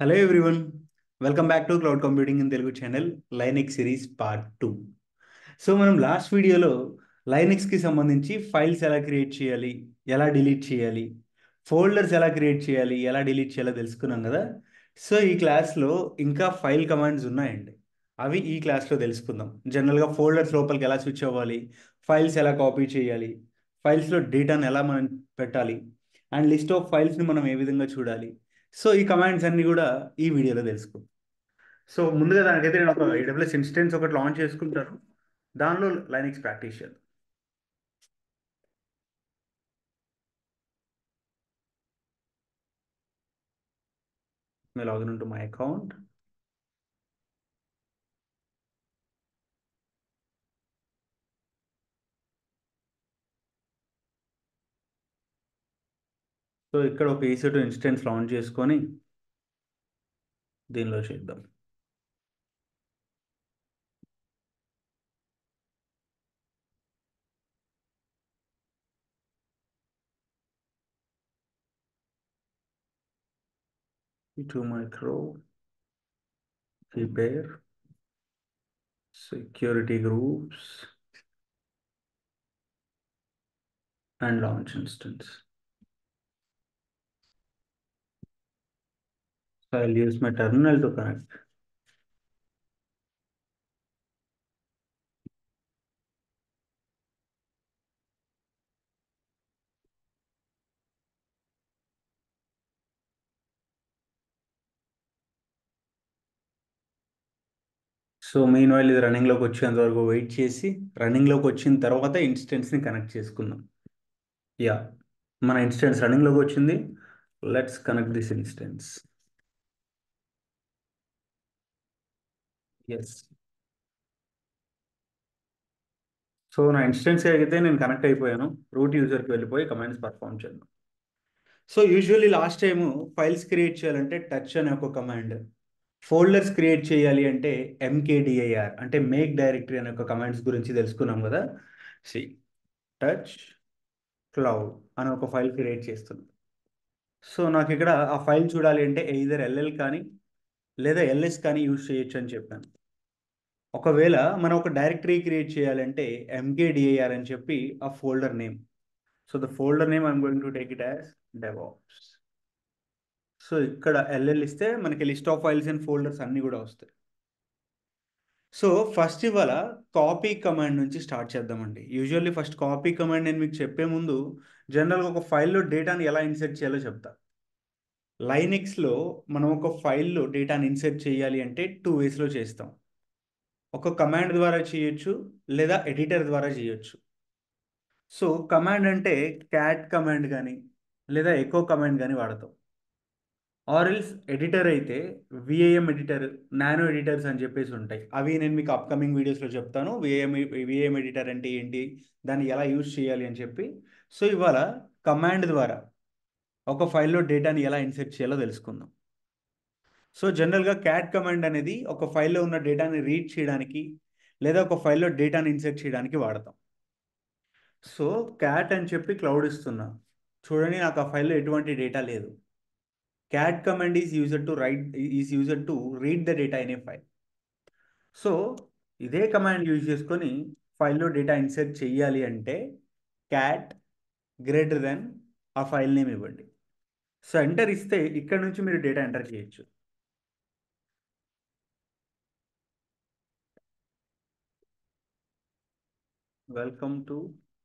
Hello everyone welcome back to cloud computing in Telugu channel Linux series part two so మనం last వీడియోలో లైనెక్స్కి సంబంధించి files ఎలా create చేయాలి ఎలా డిలీట్ చేయాలి ఫోల్డర్స్ ఎలా క్రియేట్ చేయాలి ఎలా డిలీట్ చేయాలో తెలుసుకున్నాం కదా సో ఈ క్లాస్లో ఇంకా ఫైల్ కమాండ్స్ ఉన్నాయండి అవి ఈ క్లాస్లో తెలుసుకుందాం జనరల్గా ఫోల్డర్స్ లోపలికి ఎలా స్విచ్ అవ్వాలి ఫైల్స్ ఎలా కాపీ చేయాలి ఫైల్స్లో డేటాను ఎలా మనం పెట్టాలి అండ్ లిస్ట్ ఆఫ్ ఫైల్స్ని మనం ఏ విధంగా చూడాలి సో ఈ కమాండ్స్ అన్ని కూడా ఈ వీడియోలో తెలుసుకుందాం సో ముందుగా దానికైతే నేను ఒక ఏడబ్ల్యూఎస్ ఇన్స్టెన్స్ ఒకటి లాంచ్ చేసుకుంటాను దానిలో లైనెక్స్ ప్రాక్టీస్ చేద్దాం may log into my account. So ఇక్కడ ఒక ఈసెట్ ఇన్స్టెన్స్ లాంచ్ చేసుకొని దీనిలో చేద్దాం to micro prepare security groups and launch instance. So I'll use my terminal to connect. So meanwhile ఇది రన్నింగ్లోకి వచ్చేంత వరకు వెయిట్ చేసి రన్నింగ్లోకి వచ్చిన తర్వాత ఇన్స్టెన్స్ని కనెక్ట్ చేసుకుందాం యా మన ఇన్స్టెన్స్ రన్నింగ్లోకి వచ్చింది let's connect this instance yes so నా ఇన్స్టెన్స్ అయితే నేను కనెక్ట్ అయిపోయాను రూట్ యూజర్కి వెళ్ళిపోయి కమాండ్స్ పర్ఫామ్ చేద్దాం so usually last time files create చేయాలంటే టచ్ అనే ఒక కమాండ్ ఫోల్డర్స్ క్రియేట్ చేయాలి అంటే ఎంకేడిఐఆర్ అంటే మేక్ డైరెక్టరీ అనే ఒక కమాండ్స్ గురించి తెలుసుకున్నాం కదా సి టచ్ క్లౌడ్ అనే ఒక ఫైల్ క్రియేట్ చేస్తుంది సో నాకు ఇక్కడ ఆ ఫైల్ చూడాలి అంటే ఎయిదర్ ఎల్ఎల్ కానీ లేదా ఎల్ఎస్ కానీ యూజ్ చేయొచ్చు అని చెప్పాను ఒకవేళ మనం ఒక డైరెక్టరీ క్రియేట్ చేయాలంటే ఎంకేడిఐఆర్ అని చెప్పి ఆ folder name so the folder name I'm going to take it as DevOps so ఇక్కడ ఎల్ఎల్ ఇస్తే మనకి list of files and folders అన్నీ కూడా వస్తాయి సో ఫస్ట్ ఇవాళ కాపీ కమాండ్ నుంచి స్టార్ట్ చేద్దామండి యూజువల్లీ ఫస్ట్ కాపీ కమాండ్ నేను మీకు చెప్పే ముందు జనరల్గా ఒక ఫైల్లో డేటాని ఎలా ఇన్సర్ట్ చేయాలో చెప్తా లైనెక్స్లో మనం ఒక ఫైల్లో డేటాని ఇన్సర్ట్ చేయాలి అంటే టూ వేస్లో చేస్తాం ఒక కమాండ్ ద్వారా చేయొచ్చు లేదా ఎడిటర్ ద్వారా చేయొచ్చు సో కమాండ్ అంటే క్యాట్ కమాండ్ కానీ లేదా ఎకో కమాండ్ కానీ వాడతాం ఆర్ఎల్స్ ఎడిటర్ అయితే విఏఎం ఎడిటర్ నానో ఎడిటర్స్ అని చెప్పేసి ఉంటాయి అవి నేను మీకు అప్కమింగ్ వీడియోస్లో చెప్తాను విఏఎం విఏఎం ఎడిటర్ అంటే ఏంటి దాన్ని ఎలా యూజ్ చేయాలి అని చెప్పి సో ఇవాళ కమాండ్ ద్వారా ఒక ఫైల్లో డేటాని ఎలా ఇన్సెర్ట్ చేయాలో తెలుసుకుందాం సో జనరల్గా క్యాట్ కమాండ్ అనేది ఒక ఫైల్లో ఉన్న డేటాని రీడ్ చేయడానికి లేదా ఒక ఫైల్లో డేటాని ఇన్సెర్ట్ చేయడానికి వాడతాం సో క్యాట్ అని చెప్పి క్లౌడ్ ఇస్తున్నా చూడండి నాకు ఆ ఫైల్లో ఎటువంటి డేటా లేదు cat command is used to write is used to read the data in a file so ఇదే కమాండ్ యూజ్ చేసుకొని ఫైల్లో డేటా ఇన్సర్ట్ చేయాలి అంటే క్యాట్ గ్రేటర్ దెన్ ఆ ఫైల్ నేమ్ ఇవ్వండి సో ఎంటర్ ఇస్తే ఇక్కడ నుంచి మీరు డేటా ఎంటర్ చేయొచ్చు welcome to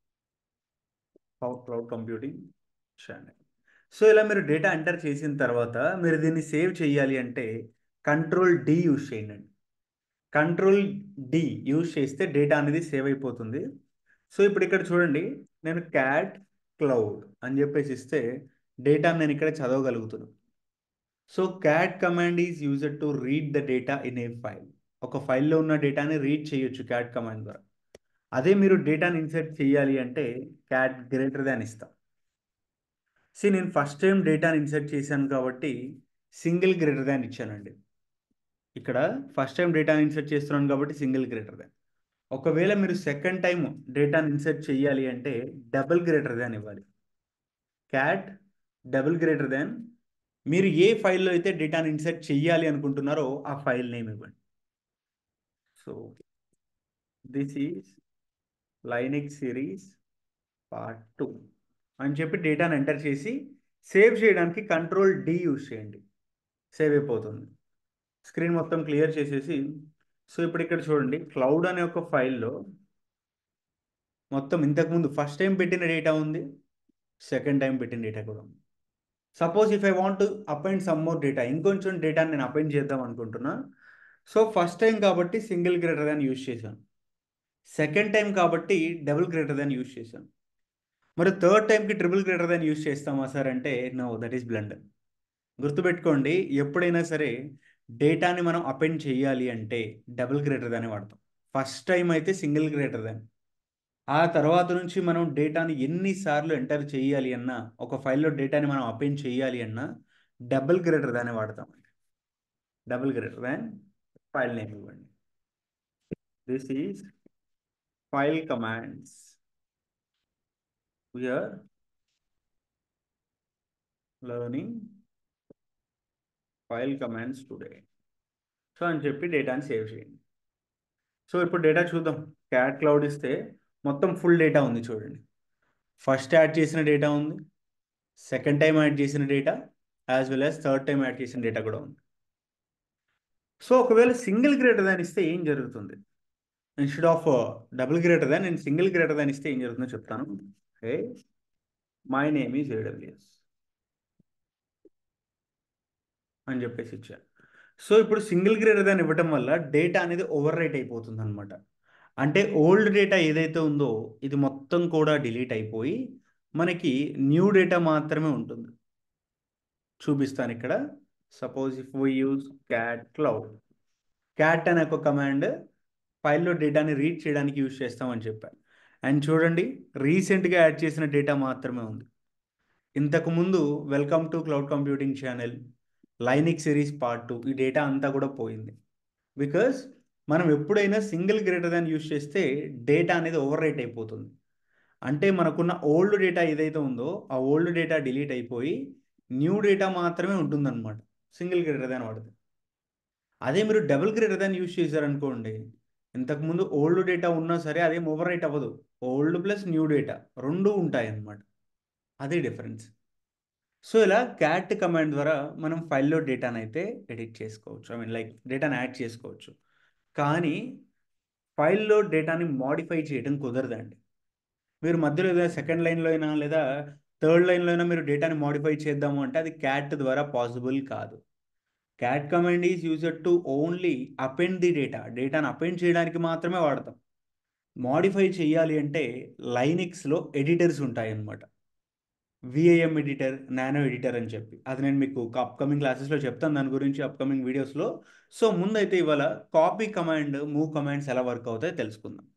cloud computing channel so ఇలా మీరు డేటా ఎంటర్ చేసిన తర్వాత మీరు దీన్ని సేవ్ చేయాలి అంటే కంట్రోల్ డి యూజ్ చేయండి కంట్రోల్ డి యూజ్ చేస్తే డేటా అనేది సేవ్ అయిపోతుంది సో ఇప్పుడు ఇక్కడ చూడండి నేను క్యాట్ క్లౌడ్ అని చెప్పేసి ఇస్తే డేటా నేను ఇక్కడ చదవగలుగుతున్నాను so cat command is used to read the data in a file ఒక ఫైల్లో ఉన్న డేటాని రీడ్ చేయొచ్చు క్యాట్ కమాండ్ ద్వారా అదే మీరు డేటాని ఇన్సర్ట్ చేయాలి అంటే క్యాట్ గ్రేటర్ దాన్ ఇస్తాం సి నేను ఫస్ట్ టైం డేటాని ఇన్సర్ట్ చేశాను కాబట్టి సింగిల్ గ్రేటర్ దాన్ ఇచ్చానండి ఇక్కడ ఫస్ట్ టైం డేటాని ఇన్సర్ట్ చేస్తున్నాను కాబట్టి సింగిల్ గ్రేటర్ దాన్ ఒకవేళ మీరు సెకండ్ టైం డేటాని ఇన్సర్ట్ చేయాలి అంటే డబుల్ గ్రేటర్ దాన్ ఇవ్వాలి క్యాట్ డబుల్ గ్రేటర్ దాన్ మీరు ఏ ఫైల్లో అయితే డేటాని ఇన్సర్ట్ చెయ్యాలి అనుకుంటున్నారో ఆ ఫైల్ నేమ్ ఇవ్వండి so this is Linux series part two అని చెప్పి డేటాను ఎంటర్ చేసి సేవ్ చేయడానికి కంట్రోల్ డి యూజ్ చేయండి సేవ్ అయిపోతుంది స్క్రీన్ మొత్తం క్లియర్ చేసేసి సో ఇప్పుడు ఇక్కడ చూడండి క్లౌడ్ అనే ఒక ఫైల్లో మొత్తం ఇంతకుముందు ఫస్ట్ టైం పెట్టిన డేటా ఉంది సెకండ్ టైం పెట్టిన డేటా కూడా ఉంది suppose if I want append some more data ఇంకొంచెం డేటాని నేను అపెండ్ చేద్దాం అనుకుంటున్నా సో ఫస్ట్ టైం కాబట్టి సింగిల్ గ్రేటర్ దాన్ యూజ్ చేశాను సెకండ్ టైం కాబట్టి డబుల్ గ్రేటర్ దాన్ యూజ్ చేశాను మరి థర్డ్ టైంకి ట్రిపుల్ గ్రేటర్ దాన్ యూజ్ చేస్తామా సార్ అంటే నో దట్ ఈస్ బ్లండర్ గుర్తుపెట్టుకోండి ఎప్పుడైనా సరే డేటాని మనం అపెండ్ చేయాలి అంటే డబుల్ గ్రేటర్ దాన్ని వాడతాం ఫస్ట్ టైం అయితే సింగిల్ గ్రేటర్ దాన్ ఆ తర్వాత నుంచి మనం డేటాని ఎన్నిసార్లు ఎంటర్ చేయాలి అన్నా ఒక ఫైల్లో డేటాని మనం అపెండ్ చేయాలి అన్నా డబుల్ గ్రేటర్ దాన్ని వాడతాం double greater than file name ఇవ్వండి this is file commands we're learning file commands today so అని చెప్పి డేటాని సేవ్ చేయండి సో ఇప్పుడు డేటా చూద్దాం క్యాట్ క్లౌడ్ ఇస్తే మొత్తం ఫుల్ డేటా ఉంది చూడండి ఫస్ట్ యాడ్ చేసిన డేటా ఉంది సెకండ్ టైం యాడ్ చేసిన data as well as third time add చేసిన డేటా కూడా ఉంది సో ఒకవేళ సింగిల్ గ్రేటర్ దాన్ ఇస్తే ఏం జరుగుతుంది instead of double greater than నేను సింగిల్ గ్రేటర్ దాన్ ఇస్తే ఏం జరుగుతుందో చెప్తాను hey my name is AWS అని చెప్పేసి ఇచ్చాను సో ఇప్పుడు సింగిల్ గ్రేటర్ దాన్ ఇవ్వటం వల్ల డేటా అనేది ఓవర్ రైట్ అయిపోతుంది అనమాట అంటే ఓల్డ్ డేటా ఏదైతే ఉందో ఇది మొత్తం కూడా డిలీట్ అయిపోయి మనకి న్యూ డేటా మాత్రమే ఉంటుంది చూపిస్తాను ఇక్కడ suppose if we use cat cloud cat అనే ఒక కమాండ్ ఫైల్లో డేటాని రీడ్ చేయడానికి యూజ్ చేస్తామని చెప్పాను అండ్ చూడండి రీసెంట్గా యాడ్ చేసిన డేటా మాత్రమే ఉంది ఇంతకుముందు welcome to cloud computing channel Linux series part two ఈ డేటా అంతా కూడా పోయింది బికాస్ మనం ఎప్పుడైనా సింగిల్ గ్రేటర్ దాన్ యూజ్ చేస్తే డేటా అనేది ఓవర్ రైట్ అయిపోతుంది అంటే మనకున్న ఓల్డ్ డేటా ఏదైతే ఉందో ఆ ఓల్డ్ డేటా డిలీట్ అయిపోయి న్యూ డేటా మాత్రమే ఉంటుందన్నమాట సింగిల్ గ్రేటర్ దాన్ వాడితే అదే మీరు డబుల్ గ్రేటర్ దాన్ యూజ్ చేశారనుకోండి ఇంతకుముందు ఓల్డ్ డేటా ఉన్నా సరే అదేం ఓవర్ రైట్ అవ్వదు ఓల్డ్ ప్లస్ న్యూ డేటా రెండు ఉంటాయి అన్నమాట అదే డిఫరెన్స్ సో ఇలా క్యాట్ కమాండ్ ద్వారా మనం ఫైల్లో డేటాను అయితే ఎడిట్ చేసుకోవచ్చు ఐ మీన్ లైక్ డేటాను యాడ్ చేసుకోవచ్చు కానీ ఫైల్లో డేటాని మాడిఫై చేయడం కుదరదండి మీరు మధ్యలో ఏదైనా సెకండ్ లైన్లో అయినా లేదా థర్డ్ లైన్లో అయినా మీరు డేటాని మాడిఫై చేద్దాము అంటే అది క్యాట్ ద్వారా పాసిబుల్ కాదు cat command is used to only append the data డేటాను అపెండ్ చేయడానికి మాత్రమే వాడతాం మాడిఫై చేయాలి అంటే లైనిక్స్లో ఎడిటర్స్ ఉంటాయి అన్నమాట విఐఎం ఎడిటర్ నానో ఎడిటర్ అని చెప్పి అది నేను మీకు అప్కమింగ్ క్లాసెస్లో చెప్తాను దాని గురించి అప్కమింగ్ వీడియోస్లో సో ముందైతే ఇవాళ కాపీ కమాండ్ మూవ్ కమాండ్స్ ఎలా వర్క్ అవుతాయో తెలుసుకుందాం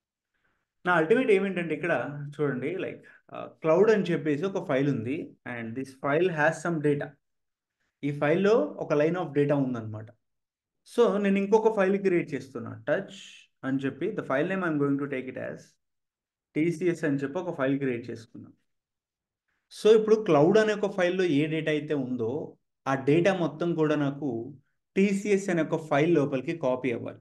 నా అల్టిమేట్ ఏమిటంటే ఇక్కడ చూడండి లైక్ క్లౌడ్ అని చెప్పేసి ఒక ఫైల్ ఉంది and this file has some data ఈ ఫైల్లో ఒక లైన్ ఆఫ్ డేటా ఉందన్నమాట సో నేను ఇంకొక ఫైల్ క్రియేట్ చేస్తున్నా టచ్ అని చెప్పి the file name I'm going to take it as TCS అని చెప్పి ఒక ఫైల్ క్రియేట్ చేసుకున్నాం సో ఇప్పుడు క్లౌడ్ అనే ఒక ఫైల్లో ఏ డేటా అయితే ఉందో ఆ డేటా మొత్తం కూడా నాకు టీసీఎస్ అనే ఒక ఫైల్ లోపలికి కాపీ అవ్వాలి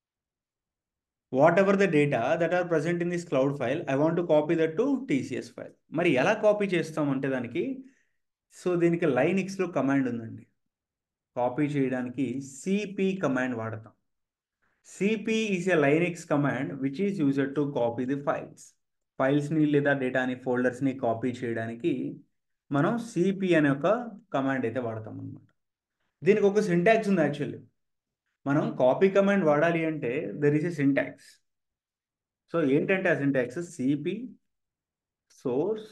whatever the data that are present in this cloud file I want to copy that to TCS file మరి ఎలా కాపీ చేస్తామంటే దానికి సో దీనికి లైనిక్స్లో కమాండ్ ఉందండి కాపీ చేయడానికి సిపి కమాండ్ వాడతాం CP is a Linux command which is used to copy the files ఫైల్స్ని లేదా డేటాని ఫోల్డర్స్ని కాపీ చేయడానికి మనం సిపి అనే ఒక కమాండ్ అయితే వాడతాం అనమాట దీనికి ఒక సింటాక్స్ ఉంది యాక్చువల్లీ మనం కాపీ కమాండ్ వాడాలి అంటే there is a syntax so ఏంటంటే ఆ syntax CP source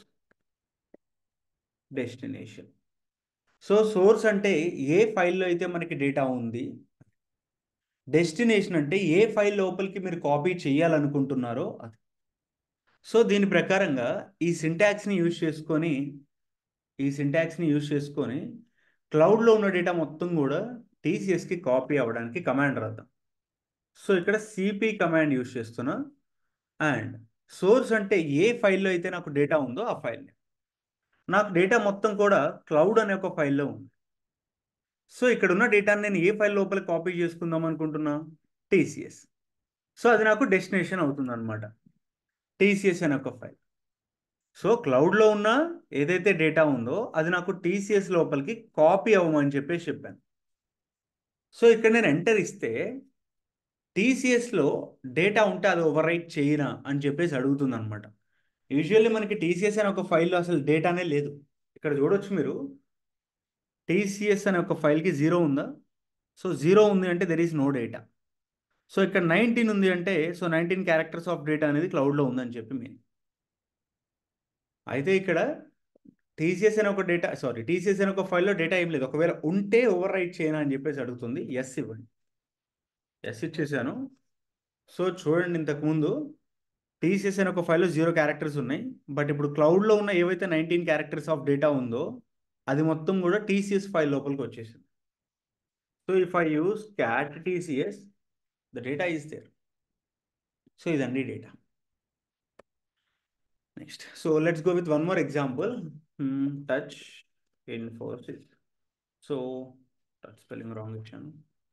destination so source అంటే ఏ ఫైల్లో అయితే మనకి డేటా ఉంది డెస్టినేషన్ అంటే ఏ ఫైల్ లోపలికి మీరు కాపీ చేయాలనుకుంటున్నారో అది సో దీని ప్రకారంగా ఈ సింటాక్స్ని యూజ్ చేసుకొని ఈ సింటాక్స్ని యూజ్ చేసుకొని క్లౌడ్లో ఉన్న డేటా మొత్తం కూడా టీసీఎస్కి కాపీ అవ్వడానికి కమాండ్ రాద్దాం సో ఇక్కడ సిపి కమాండ్ యూజ్ చేస్తున్నా అండ్ సోర్స్ అంటే ఏ ఫైల్లో అయితే నాకు డేటా ఉందో ఆ ఫైల్ నాకు డేటా మొత్తం కూడా క్లౌడ్ అనే ఒక ఫైల్లో ఉంది సో ఇక్కడ ఉన్న డేటాని నేను ఏ ఫైల్ లోపల కాపీ చేసుకుందాం అనుకుంటున్నా టీసీఎస్ సో అది నాకు డెస్టినేషన్ అవుతుంది అనమాట టీసీఎస్ అనే ఒక ఫైల్ సో క్లౌడ్లో ఉన్న ఏదైతే డేటా ఉందో అది నాకు టీసీఎస్ లోపలికి కాపీ అవ్వమని చెప్పేసి చెప్పాను సో ఇక్కడ నేను ఎంటర్ ఇస్తే టీసీఎస్లో డేటా ఉంటే అది ఓవర్ రైట్ చేయనా అని చెప్పేసి అడుగుతుంది అనమాట యూజువల్లీ మనకి టీసీఎస్ అనే ఒక ఫైల్లో అసలు డేటానే లేదు ఇక్కడ చూడొచ్చు మీరు టీసీఎస్ అనే ఒక ఫైల్కి జీరో ఉందా సో జీరో ఉంది అంటే there is no data so ఇక్కడ నైన్టీన్ ఉంది అంటే so nineteen characters of data అనేది క్లౌడ్లో ఉందని చెప్పి మీన్ అయితే ఇక్కడ టీసీఎస్ అనే ఒక డేటా సారీ టీసీఎస్ అనే ఒక ఫైల్లో డేటా ఏం లేదు ఒకవేళ ఉంటే ఓవర్ రైట్ చేయనా అని చెప్పేసి అడుగుతుంది ఎస్ ఇవ్వండి ఎస్ ఇచ్చేసాను సో చూడండి ఇంతకుముందు టీసీఎస్ అనే ఒక ఫైల్లో జీరో క్యారెక్టర్స్ ఉన్నాయి బట్ ఇప్పుడు క్లౌడ్లో ఉన్న ఏవైతే నైన్టీన్ క్యారెక్టర్స్ ఆఫ్ డేటా ఉందో అది మొత్తం కూడా టీసీఎస్ ఫైల్ లోపలికి వచ్చేసింది so if I use cat TCS the data is there so ఇదండి data next so let's go with one more example touch Infosys so touch spelling wrong ఇచ్చాను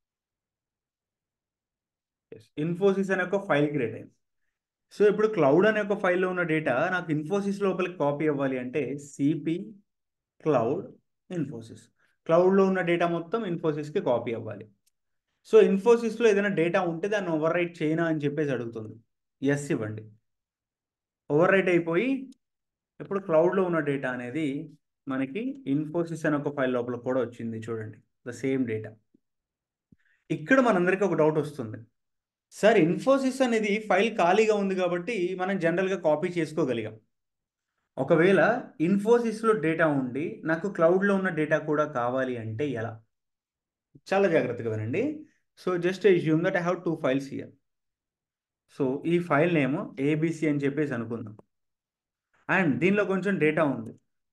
Infosys అనే ఒక ఫైల్ క్రియేట్ అయింది so ఇప్పుడు cloud అనే ఒక ఫైల్లో ఉన్న డేటా నాకు ఇన్ఫోసిస్ లోపలికి కాపీ అవ్వాలి అంటే సిపి క్లౌడ్ ఇన్ఫోసిస్ క్లౌడ్లో ఉన్న డేటా మొత్తం ఇన్ఫోసిస్కి కాపీ అవ్వాలి సో ఇన్ఫోసిస్లో ఏదైనా డేటా ఉంటే దాన్ని ఓవర్ రైట్ చేయనా అని చెప్పేసి అడుగుతుంది ఎస్ ఇవ్వండి ఓవర్ రైట్ అయిపోయి ఇప్పుడు క్లౌడ్లో ఉన్న డేటా అనేది మనకి ఇన్ఫోసిస్ అనే ఒక ఫైల్ లోపల కూడా వచ్చింది చూడండి ద సేమ్ డేటా ఇక్కడ మనందరికీ ఒక డౌట్ వస్తుంది సార్ ఇన్ఫోసిస్ అనేది ఫైల్ ఖాళీగా ఉంది కాబట్టి మనం జనరల్గా కాపీ చేసుకోగలిగాం ఒకవేళ ఇన్ఫోసిస్లో డేటా ఉండి నాకు క్లౌడ్లో ఉన్న డేటా కూడా కావాలి అంటే ఎలా చాలా జాగ్రత్తగా వినండి so just assume that I have two files here so ఈ ఫైల్ నేమ్ ఏబిసి అని చెప్పేసి అనుకుందాం అండ్ దీనిలో కొంచెం డేటా ఉంది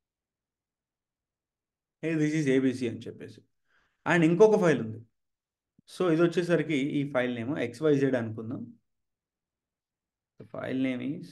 ఏ దిస్ ఈజ్ ఏబిసి అని చెప్పేసి అండ్ ఇంకొక ఫైల్ ఉంది సో ఇది వచ్చేసరికి ఈ ఫైల్ నేమ్ ఎక్స్వైజెడ్ అనుకుందాం file name is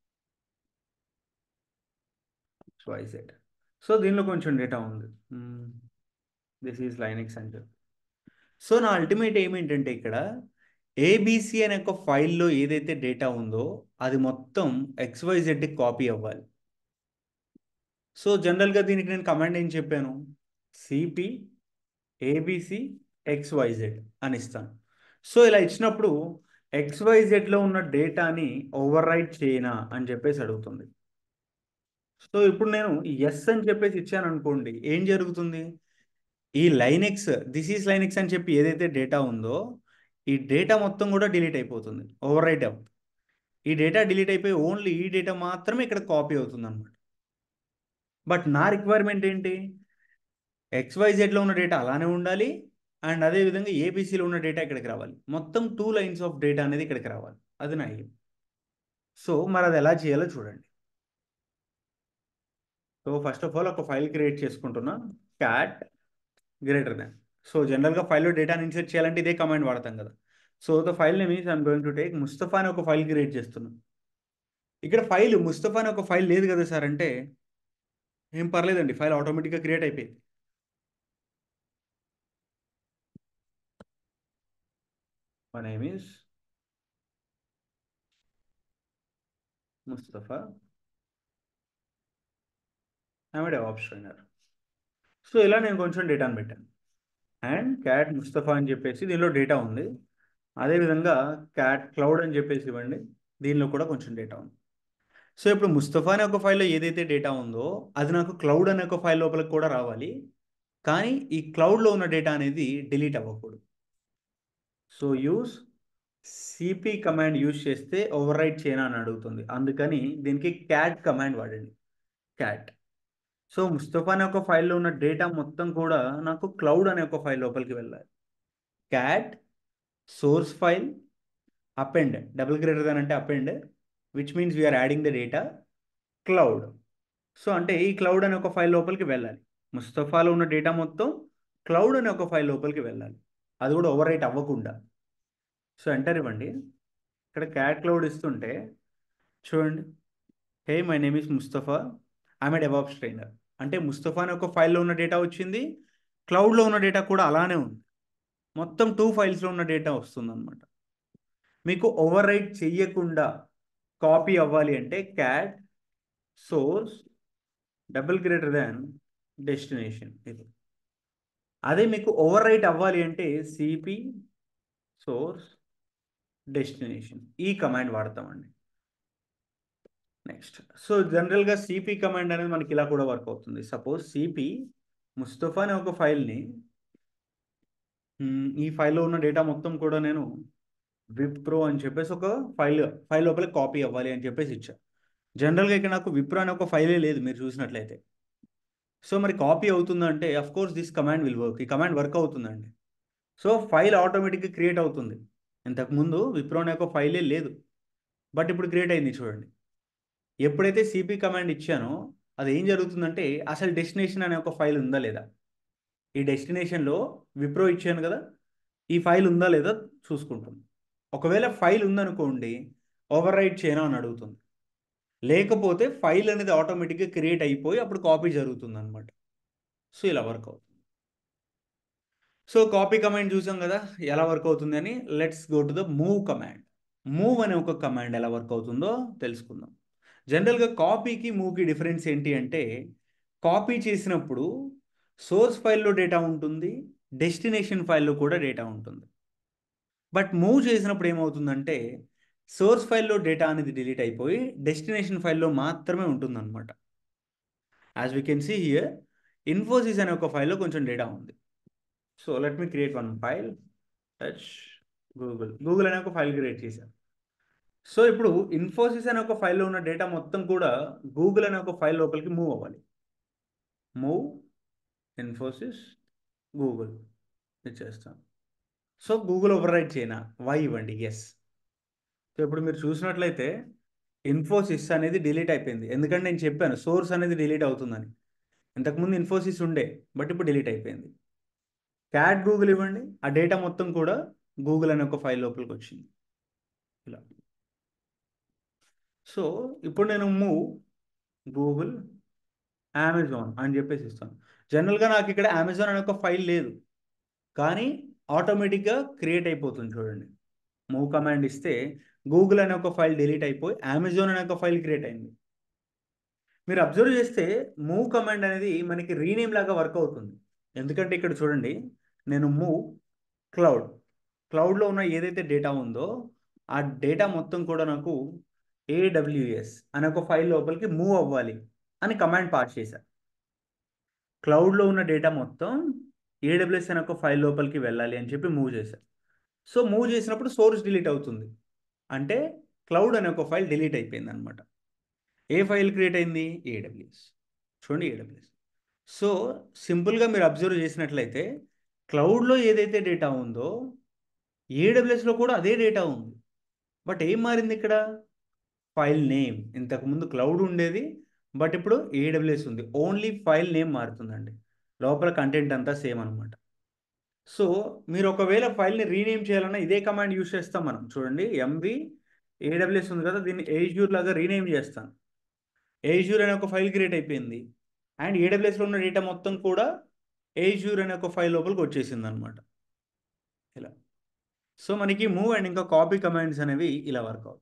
XYZ so దీనిలో కొంచెం డేటా ఉంది దిస్ ఈజ్ లైనెక్స్ అని చెప్పి సో నా అల్టిమేట్ ఏమేంటంటే ఇక్కడ ఏబిసి అనే ఒక ఫైల్లో ఏదైతే డేటా ఉందో అది మొత్తం ఎక్స్వైజెడ్కి కాపీ అవ్వాలి సో జనరల్గా దీనికి నేను కమాండ్ ఏం చెప్పాను సిపి ఏబిసి ఎక్స్వైజెడ్ అని ఇస్తాను సో ఇలా ఇచ్చినప్పుడు ఎక్స్వైజెడ్లో ఉన్న డేటాని ఓవర్ రైట్ చేయనా అని చెప్పేసి అడుగుతుంది సో ఇప్పుడు నేను ఎస్ అని చెప్పేసి ఇచ్చాను అనుకోండి ఏం జరుగుతుంది ఈ లైనెక్స్ దిస్ ఈజ్ లైనెక్స్ అని చెప్పి ఏదైతే డేటా ఉందో ఈ డేటా మొత్తం కూడా డిలీట్ అయిపోతుంది ఓవర్ రైట్ అవుతుంది ఈ డేటా డిలీట్ అయిపోయి ఓన్లీ ఈ డేటా మాత్రమే ఇక్కడ కాపీ అవుతుంది అనమాట బట్ నా రిక్వైర్మెంట్ ఏంటి ఎక్స్వైజెడ్లో ఉన్న డేటా అలానే ఉండాలి అండ్ అదేవిధంగా ఏబీసీలో ఉన్న డేటా ఇక్కడికి రావాలి మొత్తం టూ లైన్స్ ఆఫ్ డేటా అనేది ఇక్కడికి రావాలి అది నా ఎయిమ్ సో మరి అది ఎలా చేయాలో చూడండి సో ఫస్ట్ ఆఫ్ ఆల్ ఒక ఫైల్ క్రియేట్ చేసుకుంటున్నా క్యాట్ గ్రేటర్ దాన్ సో జనరల్గా ఫైల్లో డేటాని ఇన్సర్ట్ చేయాలంటే ఇదే కమాండ్ వాడతాం కదా so the file name is I'm going to take Mustafa అని ఒక ఫైల్ క్రియేట్ చేస్తున్నాం ఇక్కడ ఫైల్ ముస్తఫా అని ఒక ఫైల్ లేదు కదా సార్ అంటే ఏం పర్లేదండి ఫైల్ ఆటోమేటిక్గా క్రియేట్ అయిపోయింది My name is Mustafa. I'm a DevOps trainer. So ఇలా నేను కొంచెం డేటాను పెట్టాను అండ్ క్యాట్ ముస్తఫా అని చెప్పేసి దీనిలో డేటా ఉంది అదేవిధంగా క్యాట్ క్లౌడ్ అని చెప్పేసి ఇవ్వండి దీనిలో కూడా కొంచెం డేటా ఉంది సో ఇప్పుడు ముస్తఫా అనే ఒక ఫైల్లో ఏదైతే డేటా ఉందో అది నాకు క్లౌడ్ అనే ఒక ఫైల్ లోపలికి కూడా రావాలి కానీ ఈ క్లౌడ్లో ఉన్న డేటా అనేది డిలీట్ అవ్వకూడదు so use CP command use చేస్తే ఓవర్ రైట్ చేయనా అని అడుగుతుంది అందుకని దీనికి క్యాట్ కమాండ్ వాడండి క్యాట్ సో ముస్తఫా అనే ఒక ఫైల్లో ఉన్న డేటా మొత్తం కూడా నాకు క్లౌడ్ అనే ఒక ఫైల్ లోపలికి వెళ్ళాలి cat source file append double greater than అంటే append which means we're adding the data cloud so అంటే ఈ క్లౌడ్ అనే ఒక ఫైల్ లోపలికి వెళ్ళాలి ముస్తఫాలో ఉన్న డేటా మొత్తం క్లౌడ్ అనే ఒక ఫైల్ లోపలికి వెళ్ళాలి అది కూడా ఓవర్ రైట్ అవ్వకుండా సో ఎంటర్ ఇవ్వండి ఇక్కడ క్యాట్ క్లౌడ్ ఇస్తుంటే చూడండి hey my name is Mustafa I'm a DevOps trainer అంటే ముస్తఫా అనే ఒక ఫైల్లో ఉన్న డేటా వచ్చింది క్లౌడ్లో ఉన్న డేటా కూడా అలానే ఉంది మొత్తం టూ ఫైల్స్లో ఉన్న డేటా వస్తుంది అనమాట మీకు ఓవర్ రైట్ చెయ్యకుండా కాపీ అవ్వాలి అంటే cat source double greater than destination ఇది అదే మీకు ఓవర్ రైట్ అవ్వాలి అంటే సిపి సోర్స్ డెస్టినేషన్ ఈ కమాండ్ వాడతామండి నెక్స్ట్ సో జనరల్గా సిపి కమాండ్ అనేది మనకి ఇలా కూడా వర్క్ అవుతుంది సపోజ్ సిపి ముస్తఫా అనే ఒక ఫైల్ని ఈ ఫైల్లో ఉన్న డేటా మొత్తం కూడా నేను విప్రో అని చెప్పేసి ఒక ఫైల్ ఫైల్ లోపల కాపీ అవ్వాలి అని చెప్పేసి ఇచ్చా జనరల్గా ఇక్కడ నాకు విప్రో అనే ఒక ఫైలే లేదు మీరు చూసినట్లయితే సో మరి కాపీ అవుతుందంటే of course this command will work ఈ కమాండ్ వర్క్ అవుతుందండి సో ఫైల్ ఆటోమేటిక్గా క్రియేట్ అవుతుంది ఇంతకుముందు విప్రో అనే ఒక ఫైలే లేదు బట్ ఇప్పుడు క్రియేట్ అయింది చూడండి ఎప్పుడైతే సిపి కమాండ్ ఇచ్చానో అది ఏం జరుగుతుందంటే అసలు డెస్టినేషన్ అనే ఒక ఫైల్ ఉందా లేదా ఈ డెస్టినేషన్లో విప్రో ఇచ్చాను కదా ఈ ఫైల్ ఉందా లేదా చూసుకుంటుంది ఒకవేళ ఫైల్ ఉందనుకోండి ఓవర్ రైట్ చేయను అని అడుగుతుంది లేకపోతే ఫైల్ అనేది ఆటోమేటిక్గా క్రియేట్ అయిపోయి అప్పుడు కాపీ జరుగుతుంది అనమాట సో ఇలా వర్క్ అవుతుంది సో కాపీ కమాండ్ చూసాం కదా ఎలా వర్క్ అవుతుంది అని let's go to the move command move అనే ఒక కమాండ్ ఎలా వర్క్ అవుతుందో తెలుసుకుందాం జనరల్గా కాపీకి మూవ్కి డిఫరెన్స్ ఏంటి అంటే కాపీ చేసినప్పుడు సోర్స్ ఫైల్లో డేటా ఉంటుంది డెస్టినేషన్ ఫైల్లో కూడా డేటా ఉంటుంది బట్ మూవ్ చేసినప్పుడు ఏమవుతుందంటే సోర్స్ ఫైల్లో డేటా అనేది డిలీట్ అయిపోయి డెస్టినేషన్ ఫైల్లో మాత్రమే ఉంటుందన్నమాట as we can see here Infosys అనే ఒక ఫైల్లో కొంచెం డేటా ఉంది so let me create one file touch Google Google అనే ఒక ఫైల్ క్రియేట్ చేశాను సో ఇప్పుడు ఇన్ఫోసిస్ అనే ఒక ఫైల్లో ఉన్న డేటా మొత్తం కూడా గూగుల్ అనే ఒక ఫైల్ లోపలికి మూవ్ అవ్వాలి మూవ్ ఇన్ఫోసిస్ గూగుల్ ఇచ్చేస్తాను సో గూగుల్ ఓవర్ రైట్ చేయనా వై ఇవ్వండి ఎస్ సో ఇప్పుడు మీరు చూసినట్లయితే ఇన్ఫోసిస్ అనేది డిలీట్ అయిపోయింది ఎందుకంటే నేను చెప్పాను సోర్స్ అనేది డిలీట్ అవుతుందని ఇంతకుముందు ఇన్ఫోసిస్ ఉండే బట్ ఇప్పుడు డిలీట్ అయిపోయింది క్యాట్ గూగుల్ ఇవ్వండి ఆ డేటా మొత్తం కూడా గూగుల్ అనే ఒక ఫైల్ లోపలికి వచ్చింది ఇలా సో ఇప్పుడు నేను మూవ్ గూగుల్ అమెజాన్ అని చెప్పేసి ఇస్తాను జనరల్గా నాకు ఇక్కడ అమెజాన్ అనే ఒక ఫైల్ లేదు కానీ ఆటోమేటిక్గా క్రియేట్ అయిపోతుంది చూడండి మూవ్ కమాండ్ ఇస్తే గూగుల్ అనే ఒక ఫైల్ డిలీట్ అయిపోయి అమెజాన్ అనే ఒక ఫైల్ క్రియేట్ అయింది మీరు అబ్జర్వ్ చేస్తే మూవ్ కమాండ్ అనేది మనకి రీనేమ్ లాగా వర్క్ అవుతుంది ఎందుకంటే ఇక్కడ చూడండి నేను మూవ్ క్లౌడ్ క్లౌడ్లో ఉన్న ఏదైతే డేటా ఉందో ఆ డేటా మొత్తం కూడా నాకు ఏడబ్ల్యూఎస్ అనే ఒక ఫైల్ లోపలికి మూవ్ అవ్వాలి అని కమాండ్ పాస్ చేశా క్లౌడ్లో ఉన్న డేటా మొత్తం ఏడబ్ల్యూఎస్ అనే ఒక ఫైల్ లోపలికి వెళ్ళాలి అని చెప్పి మూవ్ చేశా సో మూవ్ చేసినప్పుడు సోర్స్ డిలీట్ అవుతుంది అంటే క్లౌడ్ అనే ఒక ఫైల్ డిలీట్ అయిపోయింది అనమాట ఏ ఫైల్ క్రియేట్ అయింది ఏడబ్ల్యూఎస్ చూడండి ఏడబ్ల్యూఎస్ సో సింపుల్గా మీరు అబ్జర్వ్ చేసినట్లయితే క్లౌడ్లో ఏదైతే డేటా ఉందో ఏడబ్ల్యూఎస్లో కూడా అదే డేటా ఉంది బట్ ఏం మారింది ఇక్కడ ఫైల్ నేమ్ ఇంతకుముందు క్లౌడ్ ఉండేది బట్ ఇప్పుడు ఏడబ్ల్యూఎస్ ఉంది ఓన్లీ ఫైల్ నేమ్ మారుతుందండి లోపల కంటెంట్ అంతా సేమ్ అనమాట సో మీరు ఒకవేళ ఫైల్ని రీనేమ్ చేయాలన్నా ఇదే కమాండ్ యూస్ చేస్తాం మనం చూడండి ఎంవి ఏడబ్ల్యూఎస్ ఉంది కదా దీన్ని ఏజ్యూర్ లాగా రీనేమ్ చేస్తాను ఏజ్యూర్ అనే ఒక ఫైల్ క్రియేట్ అయిపోయింది అండ్ ఏడబ్ల్యూఎస్లో ఉన్న డేటా మొత్తం కూడా ఏజ్యూర్ అనే ఒక ఫైల్ లోపలికి వచ్చేసింది అనమాట ఇలా సో మనకి మూవ్ అండ్ ఇంకా కాపీ కమాండ్స్ అనేవి ఇలా వర్క్ అవుతాయి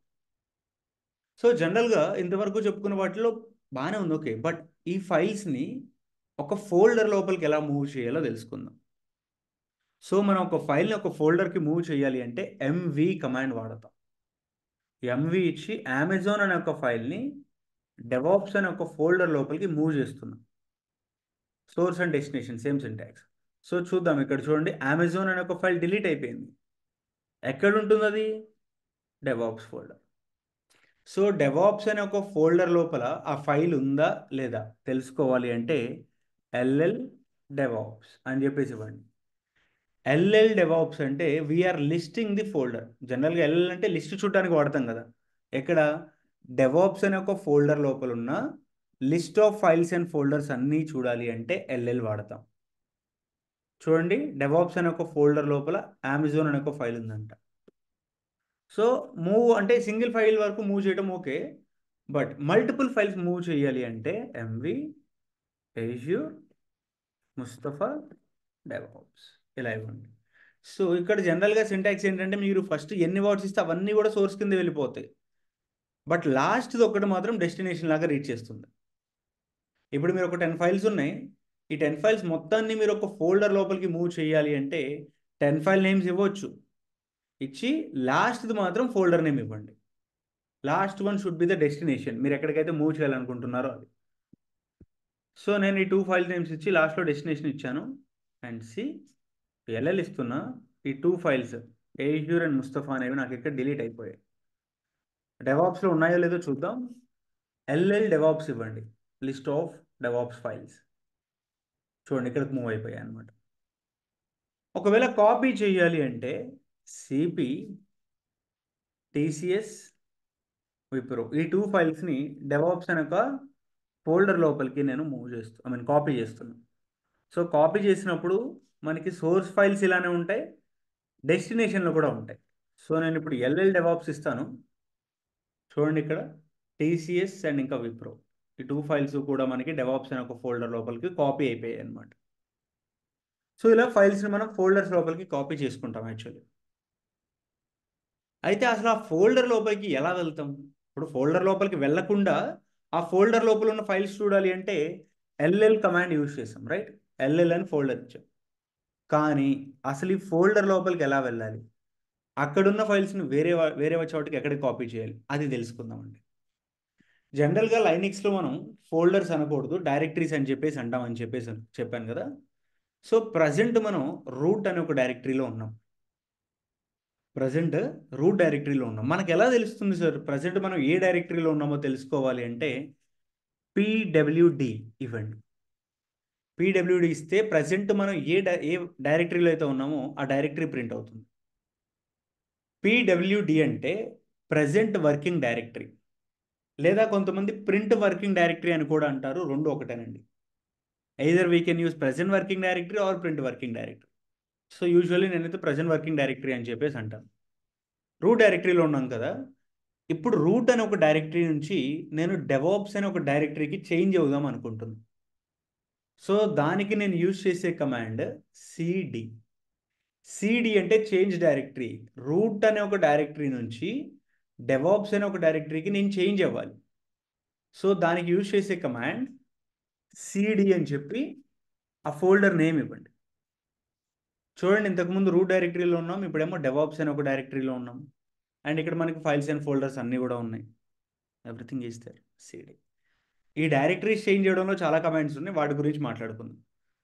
సో జనరల్గా ఇంతవరకు చెప్పుకున్న వాటిలో బాగానే ఉంది ఓకే బట్ ఈ ఫైల్స్ని ఒక ఫోల్డర్ లోపలికి ఎలా మూవ్ చేయాలో తెలుసుకుందాం సో మనం ఒక ఫైల్ని ఒక ఫోల్డర్కి మూవ్ చేయాలి అంటే ఎంవి కమాండ్ వాడతాం ఎంవి ఇచ్చి అమెజాన్ అనే ఒక ఫైల్ని డెవాప్స్ అనే ఒక ఫోల్డర్ లోపలికి మూవ్ చేస్తున్నాం source and destination same syntax so చూద్దాం ఇక్కడ చూడండి అమెజాన్ అనే ఒక ఫైల్ డిలీట్ అయిపోయింది ఎక్కడ ఉంటుంది అది డెవాప్స్ ఫోల్డర్ సో డెవాప్స్ అనే ఒక ఫోల్డర్ లోపల ఆ ఫైల్ ఉందా లేదా తెలుసుకోవాలి అంటే ఎల్ఎల్ డెవాప్స్ అని చెప్పేసి ఇవ్వండి ఎల్ఎల్ డెవాప్స్ అంటే వీఆర్ లిస్టింగ్ ది ఫోల్డర్ జనరల్గా ఎల్ఎల్ అంటే లిస్ట్ చూడటానికి వాడతాం కదా ఎక్కడ డెవాప్స్ అనే ఒక ఫోల్డర్ లోపల ఉన్న list of files and folders అన్నీ చూడాలి అంటే ఎల్ఎల్ వాడతాం చూడండి డెవాప్స్ అనే ఒక ఫోల్డర్ లోపల అమెజాన్ అనే ఒక ఫైల్ ఉందంట సో మూవ్ అంటే సింగిల్ ఫైల్ వరకు మూవ్ చేయడం okay but multiple files move చేయాలి అంటే ఎంవి ఏజ్యూర్ ముస్తఫా డెవాప్స్ ఇలా ఇవ్వండి సో ఇక్కడ జనరల్గా సింటాక్స్ ఏంటంటే మీరు ఫస్ట్ ఎన్ని వర్డ్స్ ఇస్తే అవన్నీ కూడా సోర్స్ కింద వెళ్ళిపోతాయి బట్ లాస్ట్ది ఒకటి మాత్రం డెస్టినేషన్ లాగా రీచ్ చేస్తుంది ఇప్పుడు మీరు ఒక టెన్ ఫైల్స్ ఉన్నాయి ఈ టెన్ ఫైల్స్ మొత్తాన్ని మీరు ఒక ఫోల్డర్ లోపలికి మూవ్ చేయాలి అంటే టెన్ ఫైల్ నేమ్స్ ఇవ్వచ్చు ఇచ్చి లాస్ట్ది మాత్రం ఫోల్డర్ నేమ్ ఇవ్వండి last one should be the destination మీరు ఎక్కడికైతే మూవ్ చేయాలనుకుంటున్నారో అది సో నేను ఈ టూ ఫైల్ నేమ్స్ ఇచ్చి లాస్ట్లో డెస్టినేషన్ ఇచ్చాను అండ్ సి ఎల్ఎల్ ఇస్తున్నా ఈ two files Azure and Mustafa అనేవి నాకు ఇక్కడ డిలీట్ అయిపోయాయి డెవాప్స్లో ఉన్నాయో లేదో చూద్దాం ఎల్ఎల్ డెవాప్స్ ఇవ్వండి లిస్ట్ ఆఫ్ డెవాప్స్ ఫైల్స్ చూడండి ఇక్కడికి మూవ్ అయిపోయాయి అనమాట ఒకవేళ కాపీ చేయాలి అంటే సిపి టీసీఎస్ విప్రో ఈ టూ ఫైల్స్ని డెవాప్స్ అనే ఒక ఫోల్డర్ లోపలికి నేను మూవ్ చేస్తూ ఐ మీన్ కాపీ చేస్తున్నాను సో కాపీ చేసినప్పుడు మనకి సోర్స్ ఫైల్స్ ఇలానే ఉంటాయి డెస్టినేషన్లో కూడా ఉంటాయి సో నేను ఇప్పుడు ఎల్ఎల్ డెవాప్స్ ఇస్తాను చూడండి ఇక్కడ టీసీఎస్ అండ్ ఇంకా విప్రో ఈ టూ ఫైల్స్ కూడా మనకి డెవాప్స్ అనే ఒక ఫోల్డర్ లోపలికి కాపీ అయిపోయాయి అనమాట సో ఇలా ఫైల్స్ని మనం ఫోల్డర్స్ లోపలికి కాపీ చేసుకుంటాం యాక్చువల్లీ అయితే అసలు ఆ ఫోల్డర్ లోపలికి ఎలా వెళ్తాం ఇప్పుడు ఫోల్డర్ లోపలికి వెళ్లకుండా ఆ ఫోల్డర్ లోపల ఉన్న ఫైల్స్ చూడాలి అంటే ఎల్ఎల్ కమాండ్ యూజ్ చేసాం రైట్ ఎల్ఎల్ అని ఫోల్డర్ ఇచ్చాం కానీ అసలు ఈ ఫోల్డర్ లోపలికి ఎలా వెళ్ళాలి అక్కడున్న ఫైల్స్ని వేరే వేరే చోటకి ఎక్కడికి కాపీ చేయాలి అది తెలుసుకుందామండి జనరల్గా లైనిక్స్లో మనం ఫోల్డర్స్ అనకూడదు డైరెక్టరీస్ అని చెప్పేసి అంటామని చెప్పేసి చెప్పాను కదా సో ప్రజెంట్ మనం రూట్ అనే ఒక డైరెక్టరీలో ఉన్నాం ప్రజెంట్ రూట్ డైరెక్టరీలో ఉన్నాం మనకు ఎలా తెలుస్తుంది సార్ ప్రజెంట్ మనం ఏ డైరెక్టరీలో ఉన్నామో తెలుసుకోవాలి అంటే పీడబ్ల్యూడి ఇవ్వండి పీడబ్ల్యూడి ఇస్తే ప్రజెంట్ మనం ఏ డై ఏ డైరెక్టరీలో అయితే ఉన్నామో ఆ డైరెక్టరీ ప్రింట్ అవుతుంది పీడబ్ల్యూడి అంటే ప్రజెంట్ వర్కింగ్ డైరెక్టరీ లేదా కొంతమంది ప్రింట్ వర్కింగ్ డైరెక్టరీ అని కూడా అంటారు రెండు ఒకటేనండి either we can use present working directory or print working directory so usually నేనైతే ప్రజెంట్ వర్కింగ్ డైరెక్టరీ అని చెప్పేసి అంటాను రూట్ డైరెక్టరీలో ఉన్నాం కదా ఇప్పుడు రూట్ అనే ఒక డైరెక్టరీ నుంచి నేను డెవాప్స్ అనే ఒక డైరెక్టరీకి చేంజ్ అవుదాం అనుకుంటున్నాను సో దానికి నేను యూజ్ చేసే కమాండ్ సిడి సిడి అంటే చేంజ్ డైరెక్టరీ రూట్ అనే ఒక డైరెక్టరీ నుంచి డెవాప్స్ అనే ఒక డైరెక్టరీకి నేను చేంజ్ అవ్వాలి సో దానికి యూజ్ చేసే కమాండ్ సిడి అని చెప్పి ఆ ఫోల్డర్ నేమ్ ఇవ్వండి చూడండి ఇంతకుముందు రూట్ డైరెక్టరీలో ఉన్నాం ఇప్పుడేమో డెవాప్స్ అనే ఒక డైరెక్టరీలో ఉన్నాం అండ్ ఇక్కడ మనకి ఫైల్స్ అండ్ ఫోల్డర్స్ అన్నీ కూడా ఉన్నాయి ఎవ్రీథింగ్ ఈస్ దర్ సిడి ఈ డైరెక్టరీస్ చేంజ్ చేయడంలో చాలా కమాండ్స్ ఉన్నాయి వాటి గురించి మాట్లాడుకుందాం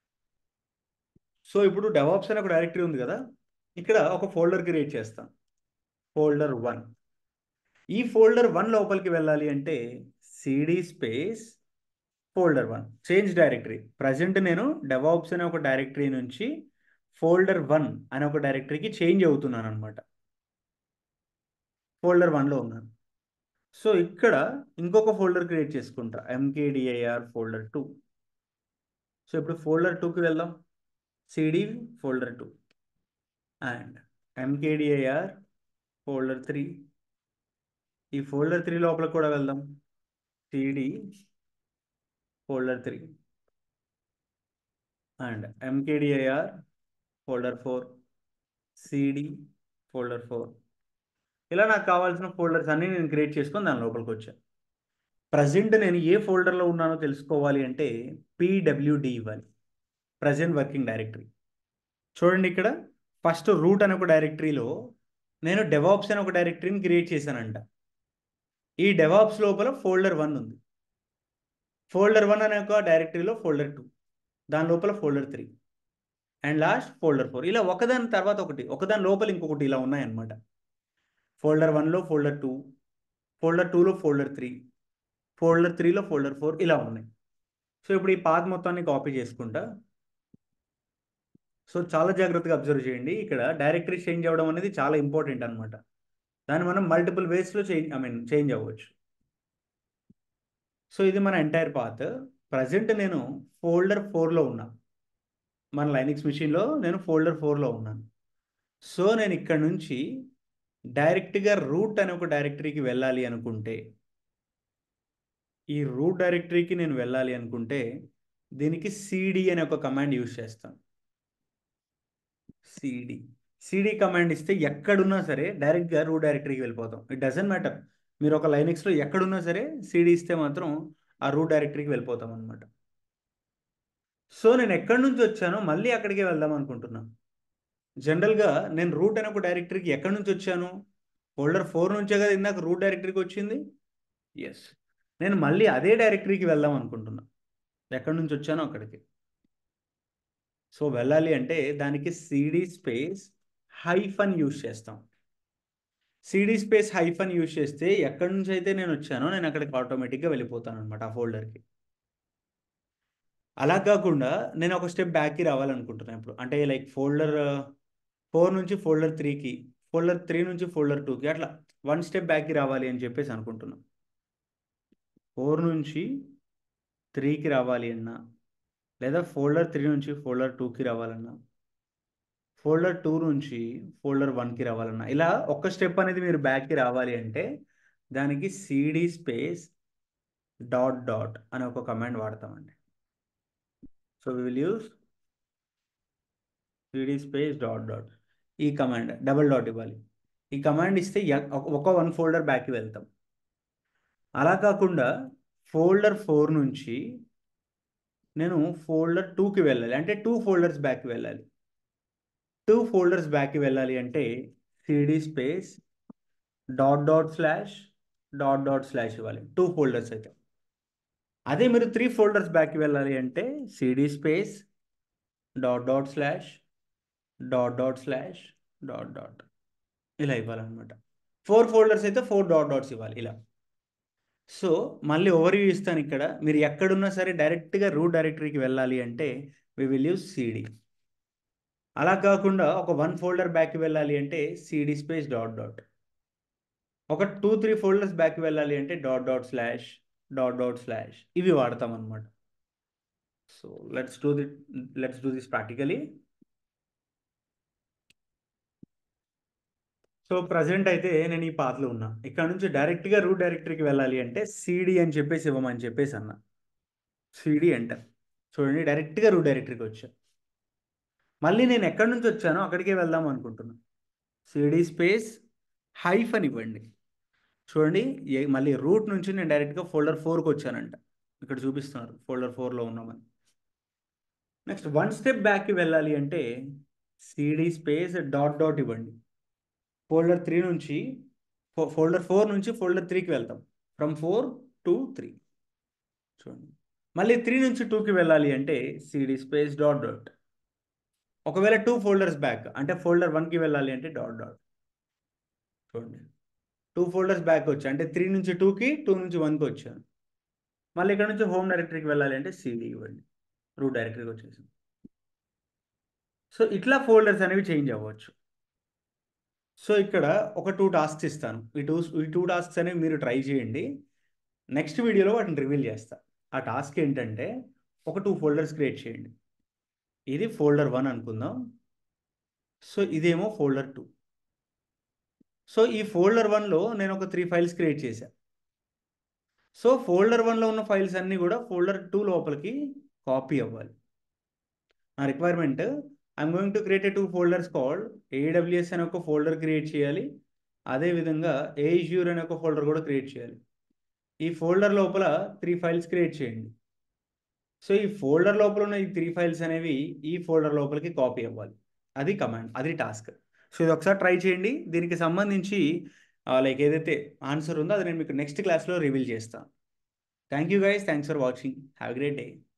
సో ఇప్పుడు డెవాప్స్ అనే ఒక డైరెక్టరీ ఉంది కదా ఇక్కడ ఒక ఫోల్డర్ క్రియేట్ చేస్తాం ఫోల్డర్ వన్ ఈ ఫోల్డర్ వన్ లోపలికి వెళ్ళాలి అంటే CD space folder one change directory present నేను డెవాప్స్ అనే ఒక డైరెక్టరీ నుంచి ఫోల్డర్ వన్ అనే ఒక డైరెక్టరీకి చేంజ్ అవుతున్నాను అనమాట ఫోల్డర్ వన్లో ఉన్నాను సో ఇక్కడ ఇంకొక ఫోల్డర్ క్రియేట్ చేసుకుంటా ఎంకేడిఐఆర్ ఫోల్డర్ టూ సో ఇప్పుడు ఫోల్డర్ టూకి వెళ్దాం CD folder two and MKDIR folder three ఈ ఫోల్డర్ త్రీ లోపల కూడా వెళ్దాం CD folder three and MKDIR folder four CD folder four ఇలా నాకు కావాల్సిన ఫోల్డర్స్ అన్నీ నేను క్రియేట్ చేసుకొని దాని లోపలికి వచ్చాను ప్రజెంట్ నేను ఏ ఫోల్డర్లో ఉన్నానో తెలుసుకోవాలి అంటే పీడబ్ల్యూడి ఇవ్వాలి ప్రజెంట్ వర్కింగ్ డైరెక్టరీ చూడండి ఇక్కడ ఫస్ట్ రూట్ అనే ఒక డైరెక్టరీలో నేను డెవాప్స్ అనే ఒక డైరెక్టరీని క్రియేట్ చేశానంట ఈ డెవాప్స్ లోపల ఫోల్డర్ వన్ ఉంది ఫోల్డర్ వన్ అనే ఒక డైరెక్టరీలో ఫోల్డర్ టూ దాని లోపల folder three and last folder four ఇలా ఒకదాని తర్వాత ఒకటి ఒకదాని లోపల ఇంకొకటి ఇలా ఉన్నాయన్నమాట ఫోల్డర్ వన్లో ఫోల్డర్ టూ ఫోల్డర్ టూలో ఫోల్డర్ త్రీ ఫోల్డర్ త్రీలో ఫోల్డర్ ఫోర్ ఇలా ఉన్నాయి సో ఇప్పుడు ఈ పాత్ మొత్తాన్ని కాపీ చేసుకుంటా సో చాలా జాగ్రత్తగా అబ్జర్వ్ చేయండి ఇక్కడ డైరెక్టరీ చేంజ్ అవ్వడం అనేది చాలా ఇంపార్టెంట్ అనమాట దాన్ని మనం మల్టిపుల్ వేస్లో చేంజ్ ఐ మీన్ చేంజ్ అవ్వచ్చు సో ఇది మన ఎంటైర్ పాత్ ప్రజెంట్ నేను ఫోల్డర్ ఫోర్లో ఉన్నా మన లైనిక్స్ మిషన్లో నేను ఫోల్డర్ ఫోర్లో ఉన్నాను సో నేను ఇక్కడ నుంచి డైరెక్ట్గా రూట్ అనే ఒక డైరెక్టరీకి వెళ్ళాలి అనుకుంటే ఈ రూట్ డైరెక్టరీకి నేను వెళ్ళాలి అనుకుంటే దీనికి సిడి అనే ఒక కమాండ్ యూజ్ చేస్తాను సిడి సిడి కమాండ్ ఇస్తే ఎక్కడున్నా సరే డైరెక్ట్గా రూట్ డైరెక్టరీకి వెళ్ళిపోతాం ఇట్ డజంట్ మ్యాటర్ మీరు ఒక లైనెక్స్లో ఎక్కడున్నా సరే సిడి ఇస్తే మాత్రం ఆ రూట్ డైరెక్టరీకి వెళ్ళిపోతాం అనమాట సో నేను ఎక్కడి నుంచి వచ్చానో మళ్ళీ అక్కడికే వెళ్దాం అనుకుంటున్నాను జనరల్గా నేను రూట్ అనే ఒక డైరెక్టరీకి ఎక్కడి నుంచి వచ్చాను ఫోల్డర్ ఫోర్ నుంచే కదా ఇందాక రూట్ డైరెక్టరీకి వచ్చింది ఎస్ నేను మళ్ళీ అదే డైరెక్టరీకి వెళ్దాం అనుకుంటున్నా ఎక్కడి నుంచి వచ్చానో అక్కడికి సో వెళ్ళాలి అంటే దానికి సిడి స్పేస్ హైఫన్ యూజ్ చేస్తాం సిడి స్పేస్ హైఫన్ యూజ్ చేస్తే ఎక్కడి నుంచి అయితే నేను వచ్చానో నేను అక్కడికి ఆటోమేటిక్గా వెళ్ళిపోతాను అనమాట ఆ ఫోల్డర్కి అలా కాకుండా నేను ఒక స్టెప్ బ్యాక్కి రావాలనుకుంటున్నాను ఇప్పుడు అంటే లైక్ ఫోల్డర్ ఫోర్ నుంచి ఫోల్డర్ త్రీకి ఫోల్డర్ త్రీ నుంచి ఫోల్డర్ టూకి అట్లా వన్ స్టెప్ బ్యాక్కి రావాలి అని చెప్పేసి అనుకుంటున్నాం ఫోర్ నుంచి త్రీకి రావాలి అన్నా లేదా ఫోల్డర్ త్రీ నుంచి ఫోల్డర్ టూకి రావాలన్నా ఫోల్డర్ టూ నుంచి ఫోల్డర్ వన్కి రావాలన్నా ఇలా ఒక్క స్టెప్ అనేది మీరు బ్యాక్కి రావాలి అంటే దానికి సిడి స్పేస్ డాట్ డాట్ అనే ఒక కమాండ్ వాడతామండి so we will use CD space dot dot ఈ కమాండ్ డబల్ డాట్ ఇవ్వాలి ఈ కమాండ్ ఇస్తే ఒక వన్ ఫోల్డర్ బ్యాక్కి వెళ్తాం అలా కాకుండా ఫోల్డర్ ఫోర్ నుంచి నేను ఫోల్డర్ టూకి వెళ్ళాలి అంటే టూ ఫోల్డర్స్ బ్యాక్కి వెళ్ళాలి టూ ఫోల్డర్స్ బ్యాక్కి వెళ్ళాలి అంటే CD space dot dot slash dot dot slash ఇవ్వాలి టూ ఫోల్డర్స్ అయితే అదే మీరు త్రీ ఫోల్డర్స్ బ్యాక్కి వెళ్ళాలి అంటే CD space dot dot slash dot dot slash dot dot ఇలా ఇవ్వాలన్నమాట ఫోర్ ఫోల్డర్స్ అయితే ఫోర్ డాట్ డాట్స్ ఇవ్వాలి ఇలా సో మళ్ళీ ఓవర్వ్యూ ఇస్తాను ఇక్కడ మీరు ఎక్కడున్నా సరే డైరెక్ట్గా రూట్ డైరెక్టరీకి వెళ్ళాలి అంటే వి విల్ యూస్ సిడి అలా కాకుండా ఒక వన్ ఫోల్డర్ బ్యాక్కి వెళ్ళాలి అంటే సిడి స్పేస్ డాట్ డాట్ ఒక టూ త్రీ ఫోల్డర్స్ బ్యాక్కి వెళ్ళాలి అంటే dot dot slash dot dot slash ఇవి వాడతాం అనమాట so let's do the let's do this practically so present అయితే నేను ఈ పాత్రలో ఉన్నా ఇక్కడ నుంచి డైరెక్ట్గా రూట్ డైరెక్టరీకి వెళ్ళాలి అంటే సిడి అని చెప్పేసి ఇవ్వమని చెప్పేసి అన్న సిడి ఎంటర్ చూడండి డైరెక్ట్గా రూట్ డైరెక్టరీకి వచ్చా మళ్ళీ నేను ఎక్కడి నుంచి వచ్చానో అక్కడికే వెళ్దాం అనుకుంటున్నాను సిడి స్పేస్ హైఫ్ అని ఇవ్వండి చూడండి మళ్ళీ రూట్ నుంచి నేను డైరెక్ట్గా ఫోల్డర్ ఫోర్కి వచ్చానంట ఇక్కడ చూపిస్తున్నారు ఫోల్డర్ ఫోర్లో ఉన్నామని నెక్స్ట్ వన్ స్టెప్ బ్యాక్కి వెళ్ళాలి అంటే సిడి స్పేస్ డాట్ డాట్ ఇవ్వండి ఫోల్డర్ త్రీ నుంచి ఫోల్డర్ ఫోర్ నుంచి ఫోల్డర్ త్రీకి వెళ్తాం ఫ్రమ్ ఫోర్ టు త్రీ చూడండి మళ్ళీ త్రీ నుంచి టూకి వెళ్ళాలి అంటే సిడి స్పేస్ డాట్ డాట్ ఒకవేళ టూ ఫోల్డర్స్ బ్యాక్ అంటే ఫోల్డర్ వన్కి వెళ్ళాలి అంటే డాట్ డాట్ చూడండి టూ ఫోల్డర్స్ బ్యాక్ వచ్చా అంటే త్రీ నుంచి టూకి టూ నుంచి వన్కి వచ్చాను మళ్ళీ ఇక్కడ నుంచి హోమ్ డైరెక్టరీకి వెళ్ళాలి అంటే సిడి ఇవ్వండి రూట్ డైరెక్టరీకి వచ్చేసాం సో ఇట్లా ఫోల్డర్స్ అనేవి చేంజ్ అవ్వచ్చు సో ఇక్కడ ఒక టూ టాస్క్స్ ఇస్తాను ఈ టూ ఈ టూ టాస్క్స్ అనేవి మీరు ట్రై చేయండి నెక్స్ట్ వీడియోలో వాటిని రివీల్ చేస్తా ఆ టాస్క్ ఏంటంటే ఒక టూ ఫోల్డర్స్ క్రియేట్ చేయండి ఇది ఫోల్డర్ వన్ అనుకుందాం సో ఇదేమో ఫోల్డర్ టూ సో ఈ ఫోల్డర్ వన్లో నేను ఒక త్రీ ఫైల్స్ క్రియేట్ చేశాను సో ఫోల్డర్ వన్లో ఉన్న ఫైల్స్ అన్నీ కూడా ఫోల్డర్ టూ లోపలికి కాపీ అవ్వాలి నా requirement I'm going to create two folders called AWS అనే ఒక ఫోల్డర్ క్రియేట్ చేయాలి అదేవిధంగా ఏజ్యూర్ అనే ఒక ఫోల్డర్ కూడా క్రియేట్ చేయాలి ఈ ఫోల్డర్ లోపల త్రీ ఫైల్స్ క్రియేట్ చేయండి సో ఈ ఫోల్డర్ లోపల ఉన్న ఈ త్రీ ఫైల్స్ అనేవి ఈ ఫోల్డర్ లోపలికి కాపీ అవ్వాలి అది కమాండ్ అది టాస్క్ సో ఇది ఒకసారి ట్రై చేయండి దీనికి సంబంధించి లైక్ ఏదైతే ఆన్సర్ ఉందో అది నేను మీకు నెక్స్ట్ క్లాస్లో రివీల్ చేస్తాను thank you guys thanks for watching have great day